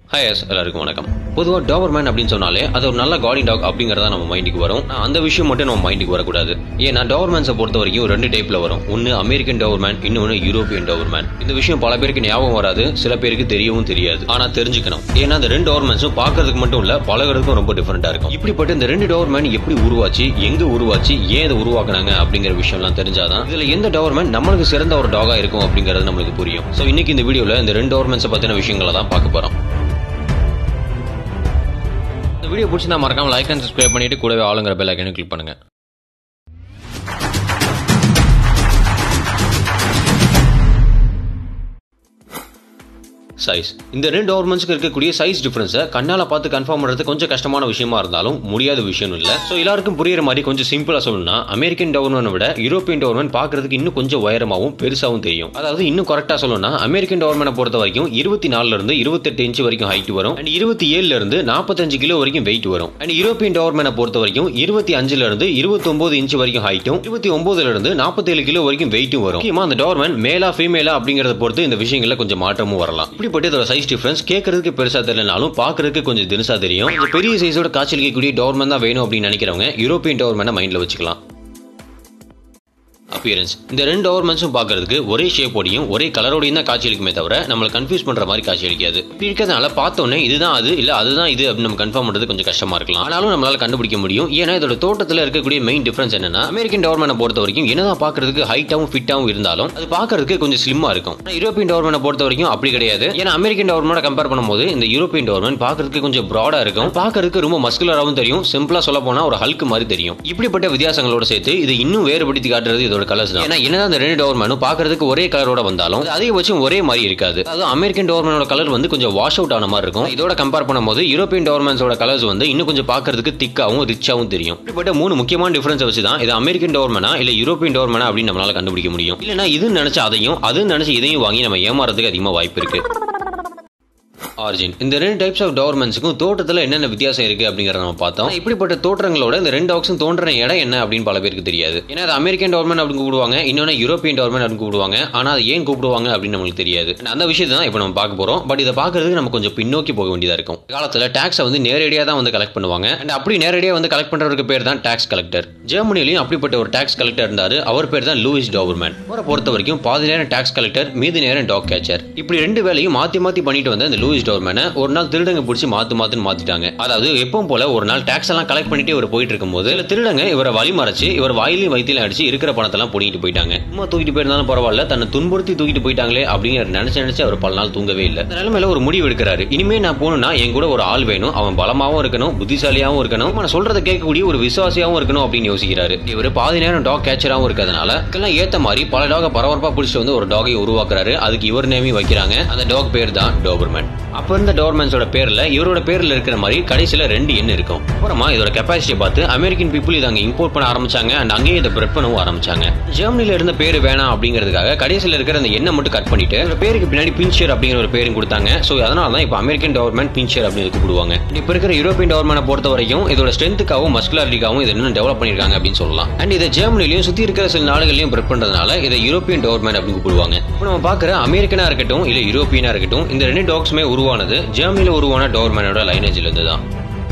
hi S எல்லாருக்கும் வணக்கம் பொதுவாக டாபர்மேன் அப்படின்னு சொன்னாலே அது ஒரு நல்ல காடி டாக் அப்படிங்கறத நம்ம மைண்டுக்கு வரும் ஆனா, அந்த விஷயம் மட்டும் நம்ம மைண்டுக்கு வரக்கூடாது ஏன்னா டாபர்மேன்ஸை பொறுத்த வரைக்கும் ரெண்டு டைப்ல வரும் ஒன்னு அமெரிக்கன் டாபர்மேன் இன்னொன்னு யூரோப்பியன் டாபர்மேன் இந்த விஷயம் பல பேருக்கு ஞாபகம் வராது சில பேருக்கு தெரியவும் தெரியாது ஆனா தெரிஞ்சுக்கணும் ஏன்னா இந்த ரெண்டு டாபர்மேன்ஸும் பார்க்கறதுக்கு மட்டும் இல்ல பழகிறதுக்கும் ரொம்ப டிஃபரெண்டா இருக்கும் இப்படிப்பட்ட இந்த ரெண்டு டாபர்மேன் எப்படி உருவாச்சு எங்க உருவாச்சு ஏன் இதை உருவாக்குனாங்க அப்படிங்கிற விஷயம்லாம் தெரிஞ்சாதான் இதுல எந்த டாபர்மேன் நம்மளுக்கு சிறந்த ஒரு டாகா இருக்கும் அப்படிங்கிறது நம்மளுக்கு புரியும் சோ இன்னைக்கு இந்த வீடியோல இந்த ரெண்டு டாபர்மேன்ஸை பத்தின விஷயங்களை தான் பார்க்க போறோம் இந்த வீடியோ பிடிச்சி நான் மறக்காம லைக் அண்ட் சப்ஸ்கிரைப் பண்ணிட்டு கூடவே ஆளுங்கிற பெல் ஐக்கனை கிளிக் பண்ணுங்க சைஸ் இந்த ரெண்டு ஹார்மோன்ஸ்க்கு இருக்கக்கூடிய சைஸ் டிஃபரன்ஸை கண்ணால பார்த்து கன்ஃபார்ம் பண்றது கொஞ்சம் கஷ்டமான விஷயமா இருந்தாலும் முடியாத விஷயம் இல்ல சோ எல்லாருக்கும் புரியுற மாதிரி கொஞ்சம் சிம்பிளா சொல்லணும்னா அமெரிக்கன் டவர்மெண்ட் விட யூரோப்பியன் டவர்மெண்ட் பார்க்கறதுக்கு இன்னும் கொஞ்சம் உயரமாவும் பெருசாவும் தெரியும் அதாவது இன்னும் கரெக்டா சொல்லணும்னா அமெரிக்கன் டவர்மெண்ட் பொறுத்த வரைக்கும் இருபத்தி நாலுல இருந்து இருபத்தெட்டு இன்ச் வரைக்கும் ஹைட் வரும் அண்ட் இருபத்தி ஏழுல இருந்து நாற்பத்தஞ்சு கிலோ வரைக்கும் வெயிட் வரும் அண்ட் யூரோப்பியன் டவர்மெண்ட் பொறுத்த வரைக்கும் இருபத்தி அஞ்சுல இருந்து இருபத்தி ஒன்பது இன்ச் வரைக்கும் ஹைட்டும் இருபத்தி ஒன்பதுல இருந்து நாற்பத்தேழு கிலோ வரைக்கும் வெயிட்டும் வரும் முக்கியமா அந்த டவர்மெண்ட் மேலா ஃபீமேலா அப்படிங்கறத பொறுத்து இந்த விஷயங்கள்ல கொஞ்சம் மாற்றமும் வரலாம் இப்படிப்பட்ட இதோட சைஸ் டிஃபரன்ஸ் கேட்கறதுக்கு பெருசா தெரியலனாலும் பார்க்கறதுக்கு கொஞ்சம் தினசா தெரியும் இந்த பெரிய சைஸோட காய்ச்சலிக்கக்கூடிய டவர்மெண்ட் தான் வேணும் அப்படின்னு நினைக்கிறவங்க யூரோப்பியன் டவர்மெண்ட் மைண்ட்ல வச்சுக்கலாம் அப்பியரன்ஸ் இந்த ரெண்டு ஓவர்மென்ஸும் பார்க்கறதுக்கு ஒரே ஷேப்போடையும் ஒரே கலரோடையும் தான் காட்சி அளிக்குமே தவிர நம்மளை கன்ஃபியூஸ் பண்ற மாதிரி காட்சி அளிக்காது இப்படி இருக்கிறதுனால பார்த்தோன்னே இதுதான் அது இல்ல அதுதான் இது அப்படின்னு நம்ம கன்ஃபார்ம் பண்றது கொஞ்சம் கஷ்டமா இருக்கலாம் ஆனாலும் நம்மளால கண்டுபிடிக்க முடியும் ஏன்னா இதோட தோட்டத்தில் இருக்கக்கூடிய மெயின் டிஃபரன்ஸ் என்னன்னா அமெரிக்கன் டவர்மெண்ட் பொறுத்த வரைக்கும் என்னதான் பார்க்கறதுக்கு ஹைட்டாவும் ஃபிட்டாவும் இருந்தாலும் அது பார்க்கறதுக்கு கொஞ்சம் ஸ்லிம்மா இருக்கும் ஆனா யூரோப்பியன் டவர்மெண்ட் பொறுத்த வரைக்கும் அப்படி கிடையாது ஏன்னா அமெரிக்கன் டவர்மெண்ட் கம்பேர் பண்ணும்போது இந்த யூரோப்பியன் டவர்மெண்ட் பார்க்கறதுக்கு கொஞ்சம் ப்ராடா இருக்கும் பார்க்கறதுக்கு ரொம்ப மஸ்குலராகவும் தெரியும் சிம்பிளா சொல்ல போனா ஒரு ஹல்க் மாதிரி தெரியும் இப்படிப்பட்ட வித்தியாசங்களோட சேர்த்து இது இன்னும் வேறுபடுத்தி காட்டுறது இதோட கலர்ஸ் தான் ஏன்னா என்னதான் இந்த ரெண்டு டவர்மேனும் பார்க்கறதுக்கு ஒரே கலரோட வந்தாலும் அது அதிகபட்சம் ஒரே மாதிரி இருக்காது அதாவது அமெரிக்கன் டவர்மேனோட கலர் வந்து கொஞ்சம் வாஷ் அவுட் ஆன மாதிரி இருக்கும் இதோட கம்பேர் பண்ணும்போது யூரோப்பியன் டவர்மேன்ஸோட கலர்ஸ் வந்து இன்னும் கொஞ்சம் பார்க்கறதுக்கு திக்காவும் ரிச்சாவும் தெரியும் இப்படிப்பட்ட மூணு முக்கியமான டிஃபரன்ஸ் வச்சு தான் இது அமெரிக்கன் டவர்மேனா இல்ல யூரோப்பியன் டவர்மேனா அப்படின்னு நம்மளால கண்டுபிடிக்க முடியும் இல்லனா இதுன்னு நினைச்ச அதையும் அதுன்னு நினைச்ச இதையும் வாங்கி நம்ம ஏமாறதுக்கு அதிகமா வாய்ப்பு இருக்கு ஆரிஜின் இந்த ரெண்டு டைப்ஸ் ஆஃப் டவர்மெண்ட்ஸுக்கும் தோட்டத்தில் என்னென்ன வித்தியாசம் இருக்கு அப்படிங்கறத நம்ம பார்த்தோம் இப்படிப்பட்ட தோற்றங்களோட இந்த ரெண்டு டாக்ஸும் தோன்ற இடம் என்ன அப்படின்னு பல பேருக்கு தெரியாது ஏன்னா அது அமெரிக்கன் டவர்மெண்ட் அப்படின்னு கூப்பிடுவாங்க இன்னொன்று யூரோப்பியன் டவர்மெண்ட் அப்படின்னு கூப்பிடுவாங்க ஆனால் அது ஏன் கூப்பிடுவாங்க அப்படின்னு நம்மளுக்கு தெரியாது And அந்த விஷயத்தை தான் இப்போ நம்ம பார்க்க போறோம் பட் இதை பார்க்கறதுக்கு நம்ம கொஞ்சம் பின்னோக்கி போக வேண்டியதா இருக்கும் காலத்தில் டாக்ஸை வந்து நேரடியாக தான் வந்து கலெக்ட் பண்ணுவாங்க அண்ட் அப்படி நேரடியாக வந்து கலெக்ட் பண்றவருக்கு பேர் தான் டாக்ஸ் கலெக்டர் ஜெர்மனிலையும் அப்படிப்பட்ட ஒரு டாக்ஸ் கலெக்டர் இருந்தாரு அவர் பேர் தான் லூயிஸ் டவர்மேன் அவரை பொறுத்த வரைக்கும் பாதி நேரம் டாக்ஸ் கலெக்டர் மீதி நேரம் டாக் கேச்சர் இப்படி ரெண்டு வேலையும் மாத்தி மாத்தி பண்ணிட்டு வந்த இந்த லூயிஸ் டவர்மேனை ஒரு நாள் திருடங்க பிடிச்சி மாத்து மாத்துன்னு மாத்திட்டாங்க அதாவது எப்பவும் போல ஒரு நாள் டாக்ஸ் எல்லாம் கலெக்ட் பண்ணிட்டு இவர் போயிட்டு இருக்கும்போது இல்ல திருடங்க இவரை வழி மறைச்சு இவர் வாயிலையும் வயிற்றிலும் அடிச்சு இருக்கிற பணத்தெல்லாம் பிடிக்கிட்டு போயிட்டாங்க சும்மா தூக்கிட்டு போயிருந்தாலும் பரவாயில்ல தன்னை துன்புறுத்தி தூக்கிட்டு போயிட்டாங்களே அப்படிங்கிற நினைச்சு நினைச்சு அவர் பல நாள் தூங்கவே இல்லை இந்த நிலைமையில ஒரு முடிவு எடுக்கிறாரு இனிமே நான் போகணும்னா என் கூட ஒரு ஆள் வேணும் அவன் பலமாவும் இருக்கணும் புத்திசாலியாவும் இருக்கணும் நான் சொல்றதை கேட்கக்கூடிய ஒரு விசுவாசியாவும் இருக்கணும் அப்படின்னு யோசிக்கிறாரு இவர் பாதி நேரம் டாக் கேச்சராகவும் இருக்கிறதுனால இதுக்கெல்லாம் ஏத்த மாதிரி பல டாக பரபரப்பா பிடிச்சிட்டு வந்து ஒரு டாகை உருவாக்குறாரு அதுக்கு இவர் நேமையும் வைக்கிறாங்க அந்த டாக் பேர் தான் டோபர்மேன் அப்ப இருந்த டோர்மேன்ஸோட பேர்ல இவரோட பேர்ல இருக்கிற மாதிரி கடைசியில ரெண்டு எண் இருக்கும் அப்புறமா இதோட கெப்பாசிட்டியை பார்த்து அமெரிக்கன் பீப்புள் இதை அங்க இம்போர்ட் பண்ண ஆரம்பிச்சாங்க அண்ட் அங்கேயே இதை பிரெட் பண்ணவும் ஆரம்பிச்சாங்க ஜெர்மனில இருந்த பேர் வேணாம் அப்படிங்கிறதுக்காக கடைசியில இருக்கிற அந்த எண்ணை மட்டும் கட் பண்ணிட்டு இதோட பேருக்கு பின்னாடி பின்ச்சர் அப்படிங்கிற ஒரு பேரும் கொடுத்தாங்க சோ அதனால தான் இப்போ அமெரிக்கன் கவர்மெண்ட் பின்ச்சர் அப்படின்னு கூப்பிடுவாங்க இப்ப இருக்கிற யூரோப்பியன் கவர்மெண்ட் பொறுத்த வரைக்கும் இதோட ஸ்ட்ரென்த்துக்காகவும் மஸ்குலாரிட்டிக்காகவும் இதை இன்னும் டெவலப் பண்ணிருக்காங்க அப்படின்னு சொல்லலாம் அண்ட் இதை ஜெர்மனிலையும் சுத்தி இருக்கிற சில நாடுகளையும் பிரெட் பண்றதுனால இதை யூரோப்பியன் கவர்மெண்ட் அப்படின்னு கூப்பிடுவாங்க இப்போ நம்ம பார்க்குற அமெரிக்கனா இருக்கட்டும் இல்ல யூரோப்பியனா இருக்கட்டும் இந்த ரெண்டு டாக்ஸுமே உருவானது ஜெர்மனில உருவான டோர்மேனோட லைனேஜ்ல இருந்து தான்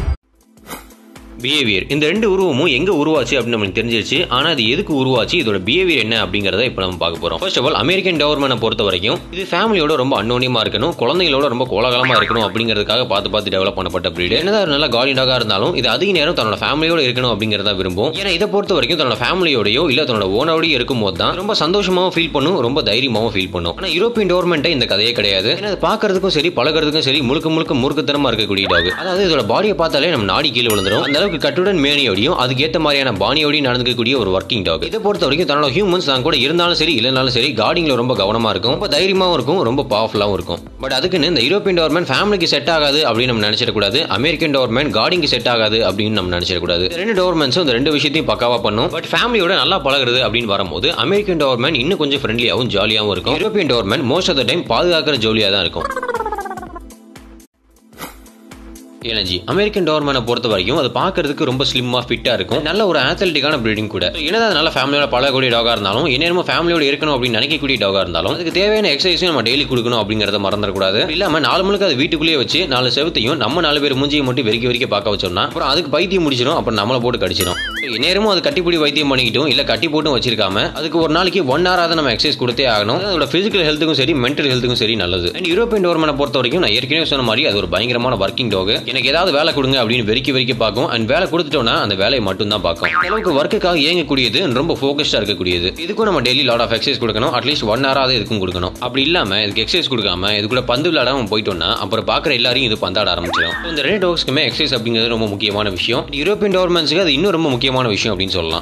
பிஹேவியர் இந்த ரெண்டு உருவமும் எங்க உருவாச்சு அப்படின்னு நமக்கு தெரிஞ்சிருச்சு ஆனா அது எதுக்கு உருவாச்சு இதோட பிஹேவியர் என்ன அப்படிங்கறத இப்போ நம்ம பார்க்க போறோம் ஃபர்ஸ்ட் ஆஃப் ஆல் அமெரிக்கன் கவர்மெண்ட் பொறுத்த வரைக்கும் இது ஃபேமிலியோட ரொம்ப அன்னோனியமா இருக்கணும் குழந்தைகளோட ரொம்ப கோலகலமா இருக்கணும் அப்படிங்கிறதுக்காக பார்த்து பார்த்து டெவலப் பண்ணப்பட்ட பிரீடு என்னதான் ஒரு நல்ல கார்டியனாக இருந்தாலும் இது அதிக நேரம் தன்னோட ஃபேமிலியோட இருக்கணும் அப்படிங்கறத விரும்பும் ஏன்னா இதை பொறுத்த வரைக்கும் தன்னோட ஃபேமிலியோடயோ இல்ல தன்னோட ஓனரோடய இருக்கும் போது தான் ரொம்ப சந்தோஷமாவும் ஃபீல் பண்ணும் ரொம்ப தைரியமாவும் ஃபீல் பண்ணும் ஆனா யூரோப்பியன் கவர்மெண்ட் இந்த கதையே கிடையாது ஏன்னா அது பார்க்கறதுக்கும் சரி பழகிறதுக்கும் சரி முழுக்க முழுக்க முறுக்குத்தனமா இருக்கக்கூடிய டாக் அதாவது இதோட பாடியை பார்த்தாலே நம்ம நாடி கீழே விழுந்துரும் அந்த அளவுக்கு கட்டுடன் மேனியோடையும் அதுக்கேற்ற மாதிரியான பாணியோடையும் நடந்துக்கக்கூடிய ஒரு ஒர்க்கிங் டாக் இதை பொறுத்த வரைக்கும் தன்னோட ஹியூமன்ஸ் தான் கூட இருந்தாலும் சரி இல்லைனாலும் சரி கார்டிங்ல ரொம்ப கவனமா இருக்கும் ரொம்ப தைரியமாவும் இருக்கும் ரொம்ப பவர்ஃபுல்லாகவும் இருக்கும் பட் அதுக்குன்னு இந்த யூரோப்பியன் கவர்மெண்ட் ஃபேமிலிக்கு செட் ஆகாது அப்படின்னு நம்ம நினைச்சிடக்கூடாது அமெரிக்கன் கவர்மெண்ட் கார்டிங்க்கு செட் ஆகாது அப்படின்னு நம்ம நினைச்சிடக்கூடாது இந்த ரெண்டு கவர்மெண்ட்ஸும் இந்த ரெண்டு விஷயத்தையும் பக்காவா பண்ணும் பட் ஃபேமிலியோட நல்லா பழகுறது அப்படின்னு வரும்போது அமெரிக்கன் கவர்மெண்ட் இன்னும் கொஞ்சம் ஃப்ரெண்ட்லியாகவும் ஜாலியாகவும் இருக்கும் யூரோப்பியன் கவர்மெண்ட் மோஸ்ட் ஆஃப் த டைம் பாதுகாக்கிற ஜோலியாக தான் இருக்கும் எனர்ஜி அமெரிக்கன் டோர்மேனை பொறுத்த வரைக்கும் அது பார்க்கறதுக்கு ரொம்ப ஸ்லிம்மா ஃபிட்டா இருக்கும் நல்ல ஒரு ஆத்லெட்டிக்கான பிரீடிங் கூட So, என்னதான் அது நல்ல ஃபேமிலியோட பழகக்கூடிய டாகா இருந்தாலும் என்னென்னமோ ஃபேமிலியோட இருக்கணும் அப்படின்னு நினைக்கக்கூடிய டாகா இருந்தாலும் அதுக்கு தேவையான எக்ஸசைஸும் நம்ம டெய்லி கொடுக்கணும் அப்படிங்கறத மறந்துடக்கூடாது இல்லாம நாலு முழுக்க அது வீட்டுக்குள்ளேயே வச்சு நாலு செவத்தையும் நம்ம நாலு பேர் மூஞ்சியை மட்டும் வெறிக்க வெறிக்க பார்க்க வச்சோம்னா அப்புறம் அதுக்கு பைத்தியம் முடிச்சிடும் அப்புறம் நம்மளை போட்டு கடிச்சிடும் நேரமும் அது கட்டிப்பிடி வைத்தியம் பண்ணிக்கிட்டும் இல்ல கட்டி போட்டும் வச்சிருக்காம அதுக்கு ஒரு நாளைக்கு ஒன் ஹவர் நம்ம எக்ஸசைஸ் கொடுத்தே ஆகணும் அது அதோட பிசிக்கல் ஹெல்த்துக்கும் சரி மென்டல் ஹெல்த்துக்கும் சரி நல்லது அண்ட் யூரோப்பியன் டோர்மனை பொறுத்த வரைக்கும் நான் ஏற்கனவே சொன்ன மாதிரி அது ஒரு பயங்கரமான ஒர்க்கிங் டாக் எனக்கு ஏதாவது வேலை கொடுங்க அப்படின்னு வெறிக்க வெறிக்க பார்க்கும் அண்ட் வேலை கொடுத்துட்டோம்னா அந்த வேலையை மட்டும் தான் பார்க்கும் அந்த அளவுக்கு ஒர்க்குக்காக இயங்கக்கூடியது ரொம்ப ஃபோக்கஸ்டா இருக்கக்கூடியது இதுக்கும் நம்ம டெய்லி லாட் ஆஃப் எக்ஸசைஸ் கொடுக்கணும் அட்லீஸ்ட் ஒன் ஹவராவது இதுக்கும் கொடுக்கணும் அப்படி இல்லாம இதுக்கு எக்ஸசைஸ் கொடுக்காம இது கூட பந்து விளையாடாம போயிட்டோம்னா அப்புறம் பார்க்குற எல்லாரையும் இது பந்தாட ஆரம்பிச்சிடும் So, இந்த ரெண்டு டாக்ஸ்க்குமே எக்ஸசைஸ் அப்படிங்கிறது ரொம்ப முக்கியமான விஷயம் யூரோப்பியன் டோர்மெண்ட்ஸுக்கு அது இன்னும் ரொம்ப முக்கியமான விஷயம் அப்படின்னு சொல்லலாம்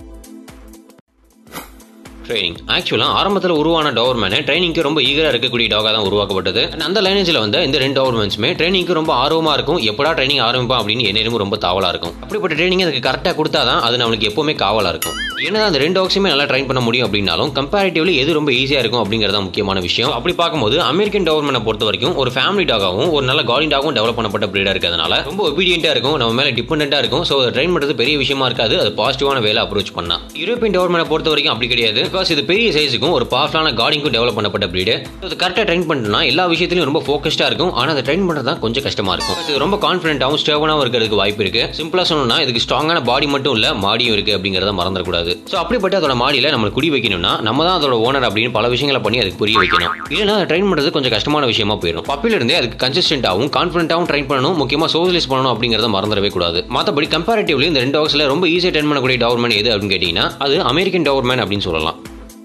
ட்ரைனிங் ஆக்சுவலாக ஆரம்பத்தில் உருவான டவர்மேனு ட்ரைனிங்க்கு ரொம்ப ஈகராக இருக்கக்கூடிய டாகாக தான் உருவாக்கப்பட்டது And அந்த லைனேஜில் வந்து இந்த ரெண்டு டவர்மெண்ட்ஸுமே ட்ரைனிங்க்கு ரொம்ப ஆர்வமாக இருக்கும் எப்படா ட்ரைனிங் ஆரம்பிப்பா அப்படின்னு என்னிடமும் ரொம்ப தாவலாக இருக்கும் அப்படிப்பட்ட ட்ரைனிங் அதுக்கு கரெக்டாக கொடுத்தா தான் அது நம்மளுக்கு எப்பவுமே காவலாக இருக்கும் என்னதான் அந்த ரெண்டு டாக்ஸுமே நல்லா ட்ரைன் பண்ண முடியும் அப்படின்னாலும் கம்பேரிட்டிவ்லி எது ரொம்ப ஈஸியாக இருக்கும் அப்படிங்கிறது தான் முக்கியமான விஷயம் அப்படி பார்க்கும்போது அமெரிக்கன் டவர்மெனை பொறுத்த வரைக்கும் ஒரு ஃபேமிலி டாகாவும் ஒரு நல்ல கார்டிங் டாகவும் டெவலப் பண்ணப்பட்ட பிரீடாக இருக்கிறதுனால ரொம்ப ஒபீடியண்ட்டாக இருக்கும் நம்ம மேலே டிபெண்டாக இருக்கும் ஸோ ட்ரைன் பண்ணுறது பெரிய விஷயமா இருக்காது அது பாசிட்டிவான வேலை அப்ரோச் பண்ணா யூரோப்பியன் டவர்மெனை பொறுத்த வரைக்கும் அப்படி கிடையாது பிகாஸ் இது பெரிய சைஸுக்கும் ஒரு பவர்ஃபுல்லான கார்டிங்க்கும் டெவலப் பண்ணப்பட்ட பிரீடு அது கரெக்டாக ட்ரைன் பண்ணா எல்லா விஷயத்திலும் ரொம்ப ஃபோக்கஸ்டாக இருக்கும் ஆனால் அதை ட்ரைன் பண்ணுறது தான் கொஞ்சம் கஷ்டமா இருக்கும் இது ரொம்ப கான்ஃபிடென்ட்டாகவும் ஸ்டேவனாகவும் இருக்கிறதுக்கு வாய்ப்பு இருக்கு சிம்பிளாக சொல்லணும்னா இதுக்கு ஸ்ட்ராங்கான பாடி மட்டும் இல்ல மாடியும் இருக்கு அப்படிங்கிறத மறந்துடக்கூடாது ஸோ அப்படிப்பட்ட அதோட மாடியில் நம்ம குடி வைக்கணும்னா நம்ம தான் அதோட ஓனர் அப்படின்னு பல விஷயங்களை பண்ணி அதுக்கு புரிய வைக்கணும் இல்லைன்னா அதை ட்ரைன் பண்ணுறது கொஞ்சம் கஷ்டமான விஷயமா போயிடும் பப்பில இருந்தே அதுக்கு கன்சிஸ்டன்ட்டாகவும் கான்ஃபிடென்ட்டாகவும் ட்ரைன் பண்ணணும் முக்கியமாக சோஷலைஸ் பண்ணணும் அப்படிங்கிறத மறந்துடவே கூடாது மற்றபடி கம்பேரிட்டிவ்லி இந்த ரெண்டு ஹவுஸில் ரொம்ப ஈஸியாக ட்ரைன் பண்ணக்கூடிய டவர்மேன் எது அப்படின்னு கேட்டிங்கன்னா அது அமெரிக்கன் டவர்மேன் அப்படின்னு சொல்லலாம்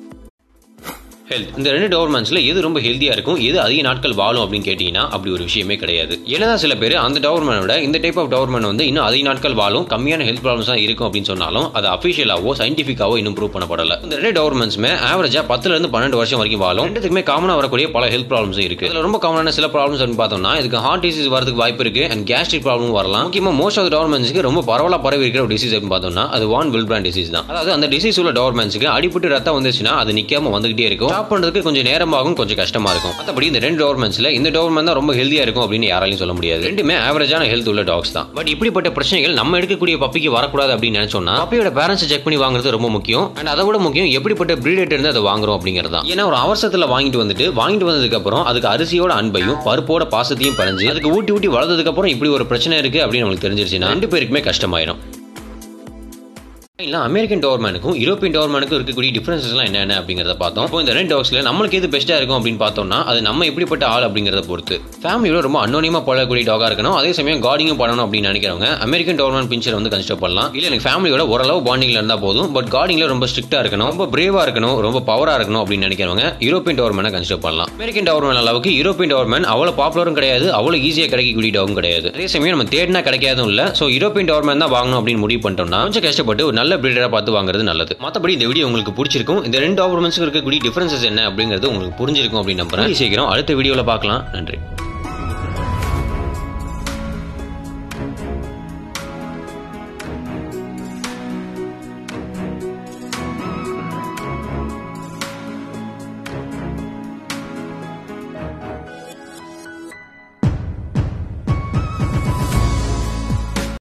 ஹெல்த் இந்த ரெண்டு டவர்மெண்ட்ஸ்ல எது ரொம்ப ஹெல்த்தியா இருக்கும் எது அதிக நாட்கள் வாழும் அப்படின்னு கேட்டீங்கன்னா அப்படி ஒரு விஷயமே கிடையாது என்னதான் சில பேர் அந்த டவர்மெண்ட் விட இந்த டைப் ஆஃப் டவர்மெண்ட் வந்து இன்னும் அதிக நாட்கள் வாழும் கம்மியான ஹெல்த் ப்ராப்ளம்ஸ் தான் இருக்கும் அப்படின்னு சொன்னாலும் அது அஃபிஷியலாவோ சயின்டிஃபிக்காவோ இன்னும் ப்ரூவ் பண்ணப்படல இந்த ரெண்டு டவர்மெண்ட்ஸ்மே ஆவரேஜா பத்துல இருந்து பன்னெண்டு வருஷம் வரைக்கும் வாழும் ரெண்டுத்துக்குமே காமனா வரக்கூடிய பல ஹெல்த் ப்ராப்ளம்ஸ் இருக்கு இதுல ரொம்ப காமனான சில ப்ராப்ளம்ஸ் அப்படின்னு பார்த்தோம்னா இதுக்கு ஹார்ட் டிசீஸ் வரதுக்கு வாய்ப்பு இருக்கு அண்ட் கேஸ்ட்ரிக் ப்ராப்ளம் வரலாம் முக்கியமா மோஸ்ட் ஆஃப் டவர்மெண்ட்ஸ்க்கு ரொம்ப பரவலா பரவி இருக்கிற ஒரு டிசீஸ் அப்படின்னு பார்த்தோம்னா அது வான் வில்பிரான் டிசீஸ் தான் அதாவது அந்த டிசீஸ் உள்ள டவர்மெண்ட்ஸ்க்கு அடிபட்டு ரத்தம் வந்துச்சுன்னா அது நிக்காம வந்துகிட்டே இருக்கும் ஸ்டாப் பண்றதுக்கு கொஞ்சம் நேரமாகும் கொஞ்சம் கஷ்டமா இருக்கும் மற்றபடி இந்த ரெண்டு டவர்மெண்ட்ஸ்ல இந்த டவர்மெண்ட் தான் ரொம்ப ஹெல்தியா இருக்கும் அப்படின்னு யாராலையும் சொல்ல முடியாது ரெண்டுமே ஆவரேஜான ஹெல்த் உள்ள டாக்ஸ் தான் பட் இப்படிப்பட்ட பிரச்சனைகள் நம்ம எடுக்கக்கூடிய பப்பிக்கு வரக்கூடாது அப்படின்னு நினைச்சோம்னா பப்பியோட பேரண்ட்ஸ் செக் பண்ணி வாங்குறது ரொம்ப முக்கியம் அண்ட் அதை விட முக்கியம் எப்படிப்பட்ட பிரீடேட் இருந்து அதை வாங்குறோம் அப்படிங்கிறது தான் ஏன்னா ஒரு அவசரத்துல வாங்கிட்டு வந்துட்டு வாங்கிட்டு வந்ததுக்கு அப்புறம் அதுக்கு அரிசியோட அன்பையும் பருப்போட பாசத்தையும் பறிஞ்சு அதுக்கு ஊட்டி ஊட்டி வளர்ந்ததுக்கு அப்புறம் இப்படி ஒரு பிரச்சனை இருக்கு அப்படின்னு நம்மளுக்கு தெரிஞ்சிருச்சுன்னா ரெண்டு பேருக்குமே கஷ்டமாயிரும் இல்ல அமெரிக்கன் டவர்மேனுக்கும் யூரோப்பியன் டவர்மேனுக்கும் இருக்கக்கூடிய டிஃபரன்சஸ்லாம் என்னென்ன அப்படிங்கிறத பார்த்தோம் இப்போ இந்த ரெண்டு டாக்ஸ்ல நம்மளுக்கு எது பெஸ்ட்டாக இருக்கும் அப்படின்னு பார்த்தோம்னா அது நம்ம எப்படிப்பட்ட ஆள் அப்படிங்கிறத பொறுத்து ஃபேமிலியோட ரொம்ப அன்னோனியமாக பழகக்கூடிய டாகா இருக்கணும் அதே சமயம் கார்டிங்கும் பண்ணணும் அப்படின்னு நினைக்கிறவங்க அமெரிக்கன் டவர்மேன் பிஞ்சரை வந்து கன்சிடர் பண்ணலாம் இல்லை எனக்கு ஃபேமிலியோட ஓரளவு பாண்டிங்ல இருந்தால் போதும் பட் கார்டிங்ல ரொம்ப ஸ்ட்ரிக்டாக இருக்கணும் ரொம்ப பிரேவாக இருக்கணும் ரொம்ப பவராக இருக்கணும் அப்படின்னு நினைக்கிறவங்க யூரோப்பியன் டவர்மேனை கன்சிடர் பண்ணலாம் அமெரிக்கன் டவர்மேன் அளவுக்கு யூரோப்பியன் டவர்மேன் அவ்வளோ பாப்புலரும் கிடையாது அவ்வளோ ஈஸியாக கிடைக்கக்கூடிய டாகும் கிடையாது அதே சமயம் நம்ம தேடினா கிடைக்காதும் இல்லை ஸோ யூரோப்பியன் டவர்மேன் தான் வாங்கணும் அப்படின்னு முடிவு பண்ணிட்டோம்னா கொஞ்சம் கஷ்டப்பட்டு ஒரு நல்ல பிரீடராக பார்த்து வாங்குறது நல்லது மற்றபடி இந்த வீடியோ உங்களுக்கு பிடிச்சிருக்கும் இந்த ரெண்டு டாக்குமெண்ட்ஸுக்கு இருக்கக்கூடிய டிஃபரன்சஸ் என்ன அப்படிங்கிறது உங்களுக்கு புரிஞ்சிருக்கும் அப்படின்னு நம்புறேன் சீக்கிரம் அடுத்த வீடியோவில் பார்க்கலாம் நன்றி